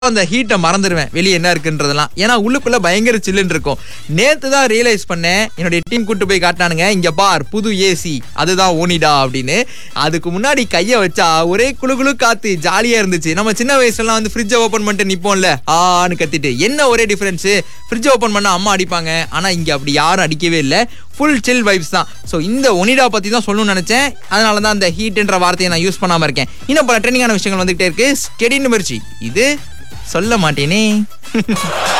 அந்த ஹீட்டை மறந்துடுவேன் வெளியே என்ன இருக்குன்றதெல்லாம் ஏன்னா உள்ளுக்குள்ள பயங்கர சில்லுன்னு இருக்கும் நேத்து தான் ரியலைஸ் பண்ணேன் என்னுடைய டீம் கூட்டு போய் காட்டினானுங்க இங்க பார் புது ஏசி அதுதான் ஓனிடா அப்படின்னு அதுக்கு முன்னாடி கையை வச்சா ஒரே குளு குளு காத்து ஜாலியா இருந்துச்சு நம்ம சின்ன வயசுலாம் வந்து ஃப்ரிட்ஜை ஓபன் பண்ணிட்டு நிப்போம்ல ஆன்னு கத்திட்டு என்ன ஒரே டிஃபரன்ஸ் ஃப்ரிட்ஜ் ஓபன் பண்ணா அம்மா அடிப்பாங்க ஆனா இங்க அப்படி யாரும் அடிக்கவே இல்லை ஃபுல் சில் வைப்ஸ் தான் ஸோ இந்த ஒனிடா பத்தி தான் சொல்லணும்னு நினைச்சேன் அதனால தான் அந்த ஹீட்ன்ற வார்த்தையை நான் யூஸ் பண்ணாம இருக்கேன் இன்னும் பல ட்ரெண்டிங்கான விஷயங்கள் வந்துகிட்டே இருக்கு ஸ்டெடின்னு முயற்சி இது சொல்ல மாட்டேனே